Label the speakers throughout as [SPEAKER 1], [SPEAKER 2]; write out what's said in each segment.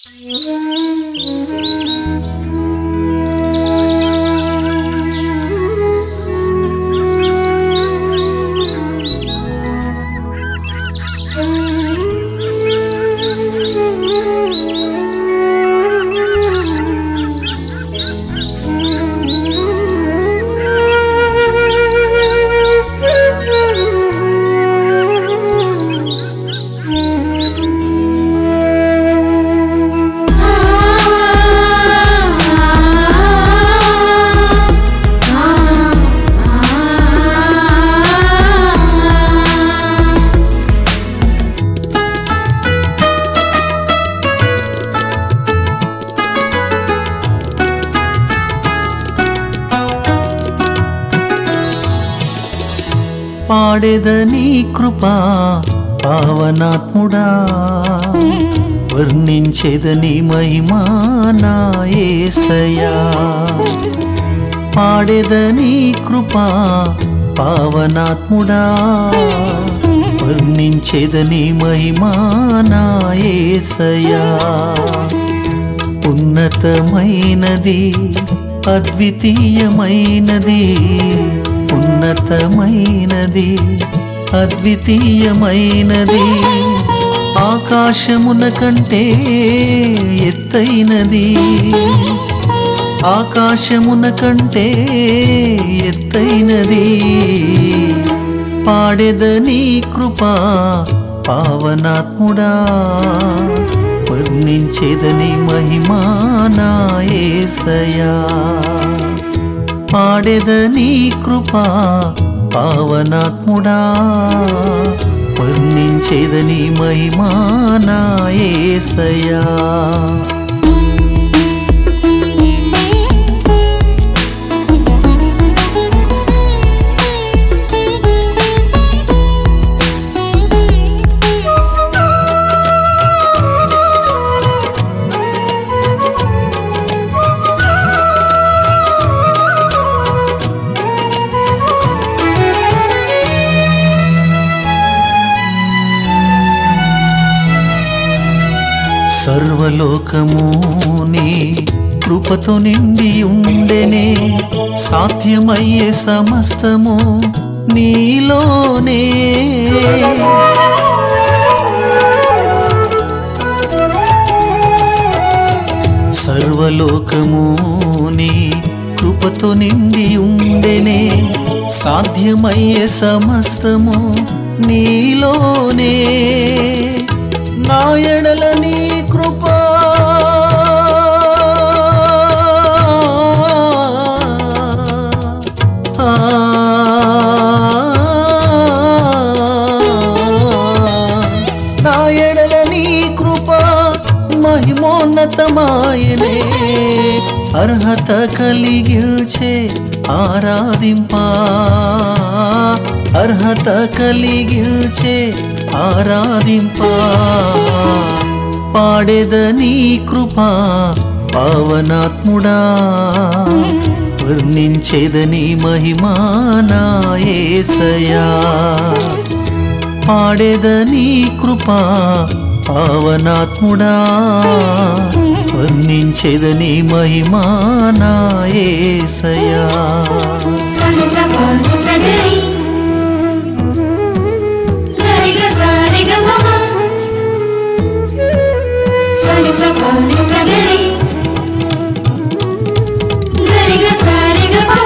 [SPEAKER 1] పాడెదని కృపా పావనాత్ముడా వర్ణించేదని మహిమా నా యేసయ్యా పాడెదని కృపా పావనాత్ముడా వర్ణించేదని మహిమా నా యేసయ్యా ఉన్నతమైనది అద్వితీయమైనది ఉన్నతమైనది అద్వితీయమైనది ఆకాశమున కంటే ఎత్తైనది ఆకాశమున కంటే ఎత్తైనది పాడెదని కృపా పావనాత్ముడా వర్ణించేదని మహిమా నా యేసయ్యా పాడెదని కృపా పావనాత్ముడా వర్ణించేదని మహిమా నా యేసయ్యా సర్వలోకము నీ కృపతో నిండి ఉండెనే సాధ్యమయ్యే సమస్తము నీలోనే సర్వలోకము నీ కృపతో నిండి ఉండెనే సాధ్యమయ్యే సమస్తము నీలోనే నా ఎడల నీ కృపా నా ఎడల నీ కృప మహిమోన్నతమాయనే అర్హత కలిగిల్చే ఆరాధింపా అర్హత కలిగిల్చే ఆరాధింపా పాడెదని కృపా పావనాత్ముడా వర్ణించేదని మహిమా నా యేసయ్యా పాడెదని కృపా పావనాత్ముడా వర్ణించేదని మహిమా నా యేసయ్యా
[SPEAKER 2] సని సపని సగరి గరిగ సరిగ మమ సని సపని సగరి గరిగ సరిగ మమ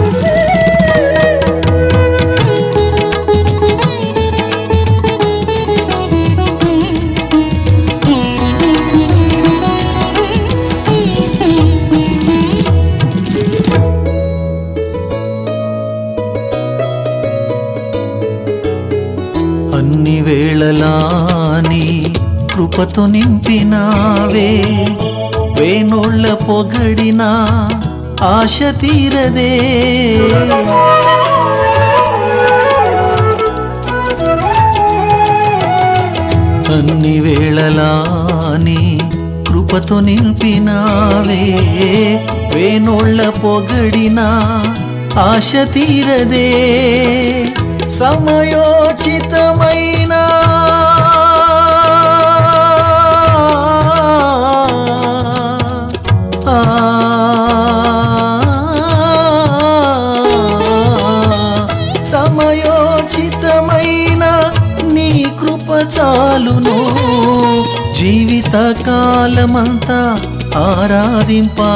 [SPEAKER 1] అన్ని వేళలాని కృపతో నింపినావే వేణోళ్ళ పొగడినా ఆశ తీరదే అన్ని వేళలాని కృపతో నింపినావే వేణోళ్ళ పొగడినా ఆశ తీరదే సమయోచితమైన జీవిత కాలమంతా ఆరాధింపా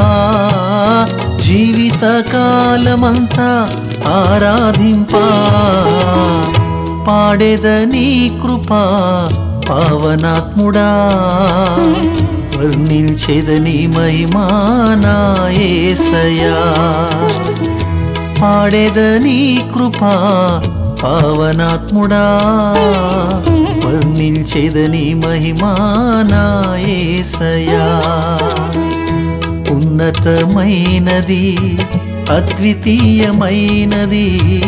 [SPEAKER 1] జీవిత కాలమంతా ఆరాధింపా పాడేదని కృపా పావనాత్ముడా వర్ణించేదని మహిమానాయేసయా పాడేదని కృపా పావనాత్ముడా వర్ణించేదని మహిమానాయేసయా ఉన్నతమైనది అద్వితీయమైనది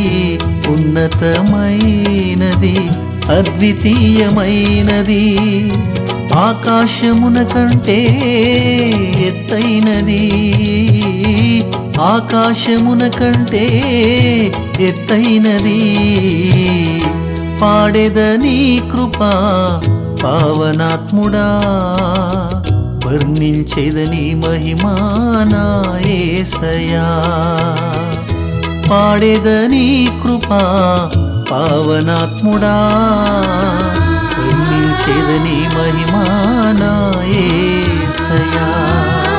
[SPEAKER 1] ఉన్నతమైనది అద్వితీయమైనది ఆకాశమున కంటే ఎత్తైనది ఆకాశమున కంటే ఎత్తైనది పాడేదని కృపా పావనాత్ముడా వర్ణించేదని మహిమానాయేసయా పాడేదని కృపా పావనాత్ముడా వర్ణించేదని మహిమానాయేసయా